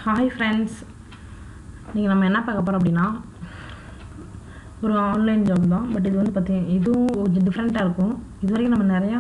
hi friends நீங்கள் நம்ம என்ன பார்க்க போகிறோம் அப்படின்னா ஒரு ஆன்லைன் ஜாப் தான் பட் இது வந்து பார்த்திங்க இதுவும் கொஞ்சம் டிஃப்ரெண்ட்டாக இருக்கும் இது வரைக்கும் நம்ம நிறையா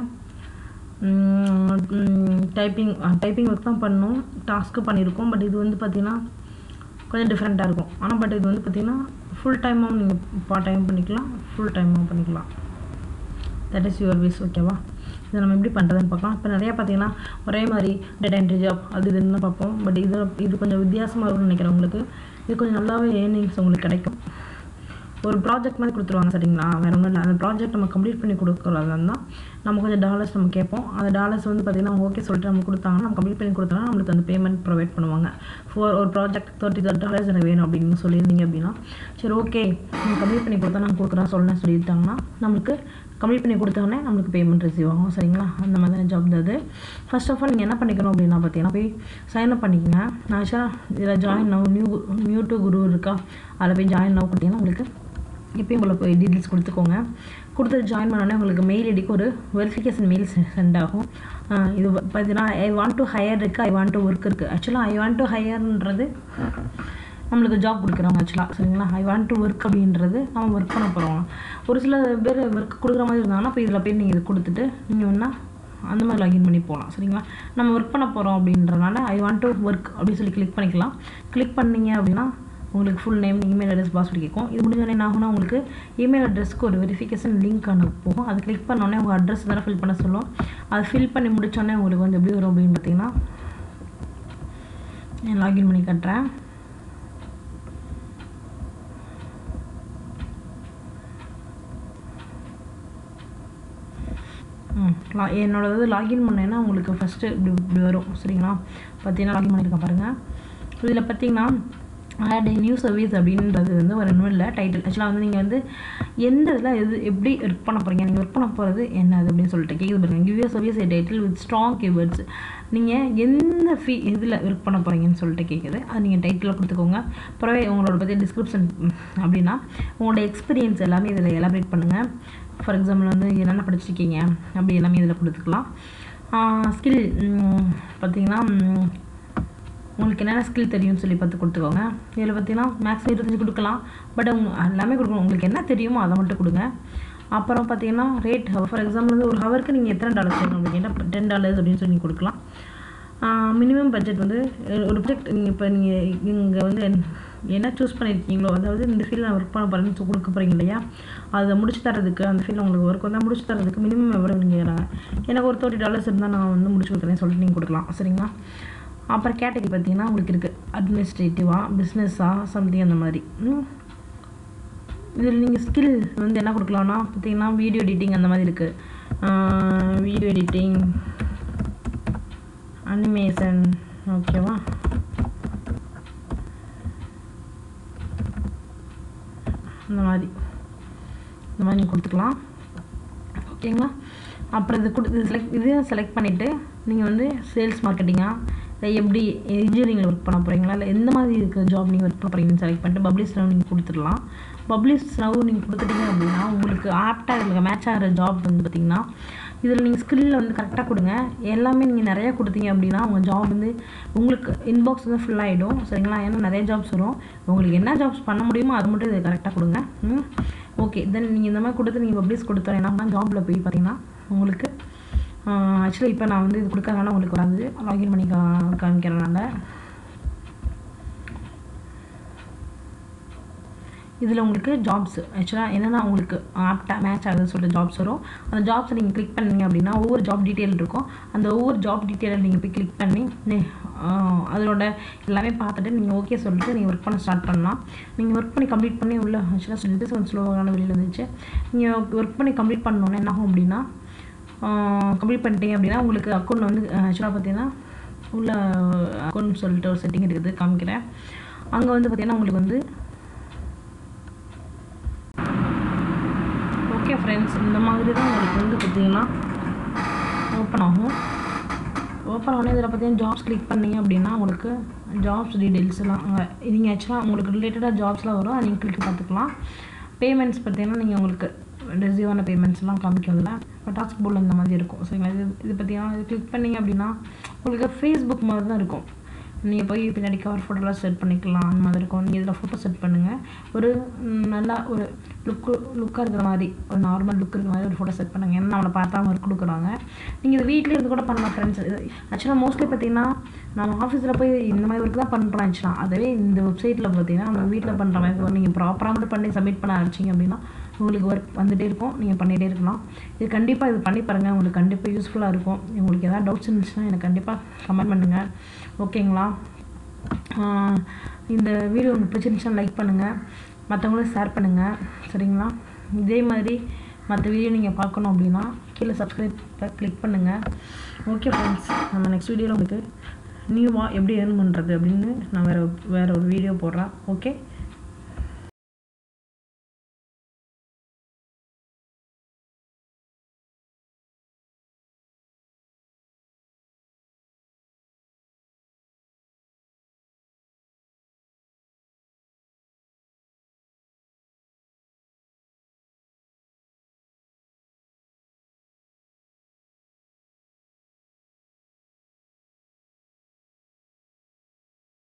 டைப்பிங் டைப்பிங் ஒர்க் தான் பண்ணோம் டாஸ்க்கு பண்ணியிருக்கோம் பட் இது வந்து பார்த்திங்கன்னா கொஞ்சம் டிஃப்ரெண்ட்டாக இருக்கும் ஆனால் பட் இது வந்து பார்த்திங்கன்னா ஃபுல் டைமாகவும் நீங்கள் பார்ட் டைம் பண்ணிக்கலாம் ஃபுல் டைமாகவும் பண்ணிக்கலாம் தட் இஸ் யுவர் விஷ் ஓகேவா இதை நம்ம எப்படி பண்ணுறதுன்னு பார்க்கலாம் இப்போ நிறையா பார்த்தீங்கன்னா ஒரே மாதிரி டேட்டா என்ட்ரி ஜாப் அது இதுன்னு தான் பார்ப்போம் பட் இது இது கொஞ்சம் வித்தியாசமாக இருக்கும்னு நினைக்கிறேன் உங்களுக்கு இது கொஞ்சம் நல்லாவே ஏர்னிங்ஸ் உங்களுக்கு கிடைக்கும் ஒரு ப்ராஜெக்ட் மாதிரி கொடுத்துருவாங்க சரிங்களா வேறு ஒன்றும் இல்லை அந்த ப்ராஜெக்ட் நம்ம கம்ப்ளீட் பண்ணி கொடுக்குறதா தான் நம்ம கொஞ்சம் டாலர்ஸ் நம்ம கேட்போம் அந்த டாலர்ஸ் வந்து பார்த்திங்கன்னா ஓகே சொல்லிட்டு நம்ம கொடுத்தாங்கன்னா நம்ம கம்ப்ளீட் பண்ணி கொடுத்தோம்னா நம்மளுக்கு அந்த பேமெண்ட் ப்ரொவைட் பண்ணுவாங்க ஃபார் ஒரு ப்ராஜெக்ட் தேர்ட்டி தேர்ட்டி டாலர்ஸ் எனக்கு வேணும் அப்படின்னு சொல்லியிருந்தீங்க அப்படின்னா சரி ஓகே நீங்கள் கம்ப்ளீட் பண்ணி கொடுத்தா நான் கொடுக்குறேன் சொல்லுன்னு சொல்லிட்டாங்கன்னா நம்மளுக்கு கம்ப்ளீட் பண்ணி கொடுத்தோடனே நம்மளுக்கு பேமெண்ட் ரிசீவ் ஆகும் சரிங்களா அந்த மாதிரி ஜாப் தான் அது ஃபர்ஸ்ட் ஆஃப் ஆல் நீங்கள் என்ன பண்ணிக்கணும் அப்படின்னா பார்த்தீங்கன்னா போய் சைன் அப் பண்ணிக்கங்க நான் ஆக்சுவலாக இதில் join now new new to guru இருக்கா அதில் போய் ஜாயின் நவ் கொடுத்தீங்கன்னா உங்களுக்கு எப்பயும் உங்களை போய் டீட்டெயில்ஸ் கொடுத்துக்கோங்க கொடுத்து ஜாயின் பண்ணோடனே உங்களுக்கு மெயில் ஐடிக்கு ஒரு வெரிஃபிகேஷன் மெயில் சென்ட் ஆகும் இது பார்த்தீங்கன்னா ஐ வாண்ட் டு ஹையர் இருக்குது ஐ வாண்ட் டு ஒர்க் இருக்குது ஆக்சுவலாக ஐ வாண்ட் டு ஹையர்ன்றது நம்மளுக்கு ஜாப் கொடுக்குறவங்க ஆக்சுவலாக சரிங்களா ஐ வாண்ட் டு ஒர்க் அப்படின்றது நம்ம ஒர்க் பண்ண போகிறோம் ஒரு சில பேர் ஒர்க் கொடுக்குற மாதிரி இருந்தாங்கன்னா இப்போ இதில் போய் நீங்கள் இது கொடுத்துட்டு நீங்கள் வேணா அந்த மாதிரி லாகின் பண்ணி போகலாம் சரிங்களா நம்ம ஒர்க் பண்ண போகிறோம் அப்படின்றனால ஐ வாண்ட் டு ஒர்க் அப்படின்னு சொல்லி கிளிக் பண்ணிக்கலாம் கிளிக் பண்ணீங்க அப்படின்னா உங்களுக்கு full name email address password கேட்கும் இது முடிஞ்சோடனே என்ன ஆகும்னா உங்களுக்கு இமெயில் அட்ரஸ்க்கு ஒரு வெரிஃபிகேஷன் லிங்க் அனு போகும் அது கிளிக் பண்ணோடனே உங்கள் அட்ரஸ் தானே ஃபில் பண்ண சொல்லும் அதை ஃபில் பண்ணி முடிச்சோடனே உங்களுக்கு வந்து எப்படி வரும் அப்படின்னு பார்த்தீங்கன்னா நான் லாகின் பண்ணி கட்டுறேன் லா என்னோடது லாகின் பண்ணேன்னா உங்களுக்கு ஃபஸ்ட்டு இப்படி இப்படி வரும் சரிங்களா பார்த்தீங்கன்னா லாகின் பண்ணியிருக்கேன் பாருங்கள் இதில் பார்த்தீங்கன்னா ஆட் நியூ சர்வீஸ் அப்படின்றது வந்து ஒரு ஒன்றும் இல்லை டைட்டில் ஆக்சுவலாக வந்து நீங்கள் வந்து எந்த இதில் எது எப்படி ஒர்க் பண்ண போகிறீங்க நீங்கள் ஒர்க் பண்ண போகிறது என்னது அப்படின்னு சொல்லிட்டு கேட்குது பாருங்க give you service a title with strong keywords நீங்கள் எந்த ஃபீ இதில் ஒர்க் பண்ண போகிறீங்கன்னு சொல்லிட்டு கேட்குது அது நீங்கள் டைட்டில் கொடுத்துக்கோங்க அப்புறமே உங்களோட பற்றி டிஸ்கிரிப்ஷன் அப்படின்னா உங்களோட எக்ஸ்பீரியன்ஸ் எல்லாமே இதில் எலாபரேட் பண்ணுங்கள் ஃபார் எக்ஸாம்பிள் வந்து என்னென்ன படிச்சிருக்கீங்க அப்படி எல்லாமே இதில் கொடுத்துக்கலாம் ஸ்கில் பார்த்தீங்கன்னா உங்களுக்கு என்னென்ன ஸ்கில் தெரியும்னு சொல்லி பார்த்து கொடுத்துக்கோங்க இதில் பார்த்தீங்கன்னா மேக்ஸிமம் இருபத்தஞ்சு கொடுக்கலாம் பட் அவங்க எல்லாமே கொடுக்கணும் உங்களுக்கு என்ன தெரியுமோ அதை மட்டும் கொடுங்க அப்புறம் பார்த்தீங்கன்னா ரேட் ஃபார் எக்ஸாம்பிள் வந்து ஒரு ஹவருக்கு நீங்கள் எத்தனை டாலர்ஸ் கேட்கணும் அப்படின்னா டென் டாலர்ஸ் அப்படின்னு சொல்லி கொடுக்கலாம் மினிமம் பட்ஜெட் வந்து ஒரு ப்ராஜெக்ட் நீங்கள் இப்போ நீங்கள் இங்கே வந்து என்ன சூஸ் பண்ணியிருக்கீங்களோ அதாவது இந்த ஃபீல்டில் நான் ஒர்க் பண்ண போகிறேன்னு கொடுக்க போகிறீங்க இல்லையா அதை முடிச்சு தரதுக்கு அந்த ஃபீல்டில் உங்களுக்கு ஒர்க் வந்தால் முடிச்சு தரதுக்கு மினிமம் எவ்வளோ நீங்கள் கேட்குறாங்க எனக்கு ஒரு தேர்ட்டி டாலர்ஸ் இருந்தால் நான் வந்து முடிச்சு கொடுக்குறேன் சொல்லிட்டு நீங்கள் கொடுக்கலாம் சரிங்களா அப்புறம் கேட்டகரி பார்த்தீங்கன்னா உங்களுக்கு இருக்குது அட்மினிஸ்ட்ரேட்டிவாக பிஸ்னஸாக சம்திங் அந்த மாதிரி இதில் நீங்கள் ஸ்கில் வந்து என்ன கொடுக்கலாம்னா பார்த்தீங்கன்னா வீடியோ எடிட்டிங் அந்த மாதிரி இருக்குது வீடியோ எடிட்டிங் அனிமேஷன் ஓகேவா இந்த மாதிரி இந்த மாதிரி நீங்கள் கொடுத்துக்கலாம் ஓகேங்களா அப்புறம் இது கொடு இது செலக்ட் இதையும் செலக்ட் பண்ணிவிட்டு நீங்கள் வந்து சேல்ஸ் மார்க்கெட்டிங்காக இல்லை எப்படி இன்ஜினியரிங்கில் ஒர்க் பண்ண போகிறீங்களா இல்லை எந்த மாதிரி இருக்கிற ஜாப் நீங்கள் ஒர்க் பண்ண போகிறீங்கன்னு செலக்ட் பண்ணிட்டு பப்ளிஷ் ரவ் நீங்கள் கொடுத்துடலாம் பப்ளிஷ் ரவ் நீங்கள் கொடுத்துட்டீங்க அப்படின்னா உங்களுக்கு ஆப்டாக உங்களுக்கு மேட்ச் ஆகிற ஜாப் வந்து பார்த்திங்கன்னா இதில் நீங்கள் ஸ்கில்லில் வந்து கரெக்டாக கொடுங்க எல்லாமே நீங்கள் நிறையா கொடுத்தீங்க அப்படின்னா உங்கள் ஜாப் வந்து உங்களுக்கு இன்பாக்ஸ் வந்து ஃபுல் ஆகிடும் சரிங்களா ஏன்னா நிறைய ஜாப்ஸ் வரும் உங்களுக்கு என்ன ஜாப்ஸ் பண்ண முடியுமோ அது மட்டும் இதை கரெக்டாக கொடுங்க ஓகே தென் நீங்கள் இந்த மாதிரி கொடுத்து நீங்கள் பப்ளிஷ் கொடுத்தா என்ன ஜாபில் போய் பார்த்தீங்கன்னா உங்களுக்கு ஆக்சுவலி இப்போ நான் வந்து இது கொடுக்கறதுனால உங்களுக்கு வராது லாகின் பண்ணி கா காமிக்கிறனால இதில் உங்களுக்கு ஜாப்ஸ் ஆக்சுவலாக என்னென்னா உங்களுக்கு ஆப்டாக மேட்ச் ஆகுதுன்னு சொல்லிட்டு ஜாப்ஸ் வரும் அந்த ஜாப்ஸை நீங்கள் கிளிக் பண்ணீங்க அப்படின்னா ஒவ்வொரு ஜாப் டீட்டெயில் இருக்கும் அந்த ஒவ்வொரு ஜாப் டீட்டெயிலை நீங்கள் போய் கிளிக் பண்ணி அதோட எல்லாமே பார்த்துட்டு நீங்கள் ஓகே சொல்லிட்டு நீங்கள் ஒர்க் பண்ண ஸ்டார்ட் பண்ணலாம் நீங்கள் ஒர்க் பண்ணி கம்ப்ளீட் பண்ணி உள்ள ஆக்சுவலாக சொல்லிட்டு கொஞ்சம் ஸ்லோவான வெளியில் இருந்துச்சு நீங்கள் ஒர்க் பண்ணி கம்ப்ளீட் பண்ணோன்னே என்ன ஆகும் அப்படின்னா கம்ப்ளீட் பண்ணிட்டீங்க அப்படின்னா உங்களுக்கு அக்கௌண்ட் வந்து ஆக்சுவலாக பார்த்தீங்கன்னா உள்ள அக்கௌண்ட் சொல்லிட்டு ஒரு செட்டிங் இருக்குது காமிக்கிறேன் அங்கே வந்து பார்த்தீங்கன்னா உங்களுக்கு வந்து ஓகே ஃப்ரெண்ட்ஸ் இந்த மாதிரி தான் உங்களுக்கு வந்து பார்த்தீங்கன்னா ஓப்பன் ஆகும் ஓப்பன் ஆனே இதில் பார்த்தீங்கன்னா ஜாப்ஸ் கிளிக் பண்ணிங்க அப்படின்னா உங்களுக்கு ஜாப்ஸ் டீட்டெயில்ஸ் எல்லாம் நீங்கள் ஆக்சுவலாக உங்களுக்கு ரிலேட்டடாக ஜாப்ஸ்லாம் வரும் அதை நீங்கள் கிளிக் பார்த்துக்கலாம் பேமெண்ட்ஸ் பார்த்தீங்கன்னா நீங்கள் உங்களுக்கு ரிசீவான பேமெண்ட்ஸ்லாம் காமிக்கும் அதில் இப்போ டாஸ்க் போர்டில் இந்த மாதிரி இருக்கும் சரிங்களா இது இது பார்த்தீங்கன்னா இது கிளிக் பண்ணிங்க அப்படின்னா உங்களுக்கு ஃபேஸ்புக் மாதிரி தான் இருக்கும் நீங்கள் போய் பின்னாடி கவர் ஃபோட்டோலாம் செட் பண்ணிக்கலாம் அந்த மாதிரி இருக்கும் நீங்கள் இதில் ஃபோட்டோ செட் பண்ணுங்கள் ஒரு ம், நல்லா ஒரு லுக்கு லுக்காக இருக்கிற மாதிரி ஒரு நார்மல் லுக் இருக்கிற மாதிரி ஒரு ஃபோட்டோ செட் பண்ணுங்கள் ஏன்னா அவனை பார்த்தா அவங்க ஒர்க் கொடுக்குறாங்க நீங்கள் இதை வீட்டிலே இருந்து கூட பண்ணலாம் ஃப்ரெண்ட்ஸ் இது ஆக்சுவலாக மோஸ்ட்லி பார்த்தீங்கன்னா நம்ம ஆஃபீஸில் போய் இந்த மாதிரி ஒர்க் தான் பண்ணுறோம் ஆக்சுவலாக அதுவே இந்த வெப்சைட்டில் பார்த்தீங்கன்னா நம்ம வீட்டில் பண்ணுற மாதிரி நீங்கள் ப்ராப்பராக மட்டும் பண்ணி சப்மிட் பண்ண ஆரம்பிச்சிங்க அப்படின்னா உங்களுக்கு ஒர்க் வந்துகிட்டே இருக்கும் நீங்கள் பண்ணிகிட்டே இருக்கலாம் இது கண்டிப்பாக இது பண்ணி பாருங்கள் உங்களுக்கு கண்டிப்பாக யூஸ்ஃபுல்லாக இருக்கும் உங்களுக்கு எதாவது டவுட்ஸ் இருந்துச்சுன்னா எனக்கு கண்டிப்பாக கமெண்ட் பண்ணுங்கள் ஓகேங்களா ஆஹ் இந்த வீடியோ உங்களுக்கு பிடிச்சிருந்துச்சுன்னா லைக் பண்ணுங்கள் மற்றவங்களும் ஷேர் பண்ணுங்கள் சரிங்களா இதே மாதிரி மற்ற வீடியோ நீங்கள் பார்க்கணும் அப்படின்னா கீழே சப்ஸ்கிரைப் கிளிக் பண்ணுங்கள் ஓகே ஃப்ரெண்ட்ஸ் நம்ம நெக்ஸ்ட் வீடியோவில் உங்களுக்கு நியூவாக எப்படி ஏர்ன் பண்ணுறது அப்படின்னு நான் வேறு வேறு ஒரு வீடியோ போடுறேன் ஓகே